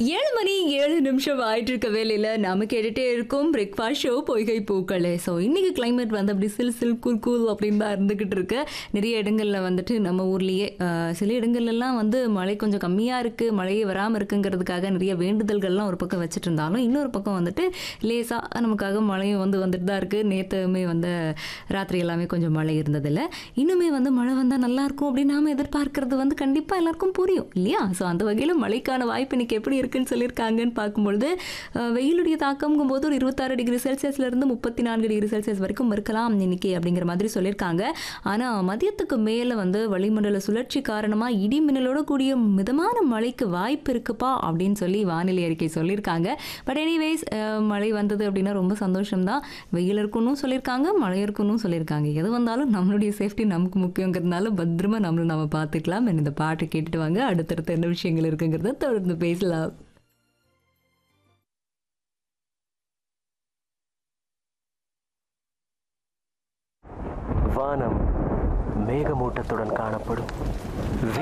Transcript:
ஏழு மணி ஏழு நிமிஷம் ஆயிட்டு இருக்க வேலையில நாம கேட்டுட்டே இருக்கோம் பிரேக்ஃபாஸ்ட் ஷோ பொய்கை பூக்களே ஸோ இன்னைக்கு கிளைமேட் வந்து அப்படி சில் சில் கூல் கூல் அப்படின்னு தான் இருந்துகிட்டு இருக்கு நிறைய இடங்கள்ல வந்துட்டு நம்ம ஊர்லயே ஆஹ், சில இடங்கள்லாம் வந்து மழை கொஞ்சம் கம்மியா இருக்கு மழையே வராமல் இருக்குங்கிறதுக்காக நிறைய வேண்டுதல்கள்லாம் ஒரு பக்கம் வச்சுட்டு இருந்தாலும் இன்னொரு பக்கம் வந்துட்டு லேசா நமக்காக மழையும் வந்து வந்துட்டு தான் இருக்கு நேற்றுமே வந்து ராத்திரி எல்லாமே கொஞ்சம் மழை இருந்ததில்ல இன்னுமே வந்து மழை வந்தால் நல்லா இருக்கும் அப்படின்னு நாம எதிர்பார்க்கறது வந்து கண்டிப்பாக எல்லாருக்கும் புரியும் இல்லையா ஸோ அந்த வகையில் மழைக்கான வாய்ப்பு இன்னைக்கு எப்படி இருக்குன்னு சொல்லியிருக்காங்கன்னு பார்க்கும்பொழுது அஹ், வெயிலுடைய தாக்கம்ங்கும் போது ஒரு இருபத்தாறு டிகிரி செல்சியஸ்ல இருந்து முப்பத்தி நான்கு டிகிரி செல்சியஸ் வரைக்கும் இருக்கலாம் இன்னைக்கு அப்படிங்கிற மாதிரி சொல்லியிருக்காங்க ஆனால் மதியத்துக்கு மேலே வந்து வளிமண்டல சுழற்சி காரணமாக இடி மின்னலோட கூடிய மிதமான மழைக்கு வாய்ப்பு இருக்குப்பா அப்படின்னு சொல்லி வானிலை அறிக்கை சொல்லியிருக்காங்க பட் எனிவேஸ் மழை வந்தது அப்படின்னா ரொம்ப சந்தோஷம்தான் வெயில் இருக்குன்னு சொல்லியிருக்காங்க மழை இருக்குன்னு சொல்லியிருக்காங்க எது வந்தாலும் நம்மளுடைய சேஃப்டி நமக்கு முக்கியங்கிறதுனால பத்திரமா நம்மளை நம்ம பார்த்துக்கலாம் இந்த பாட்டு கேட்டுட்டு வாங்க அடுத்தடுத்த என்ன விஷயங்கள் இருக்குங்கிறத தொடர்ந்து பேசலாம் வானம் மேகமூட்டத்துடன் காணப்படும்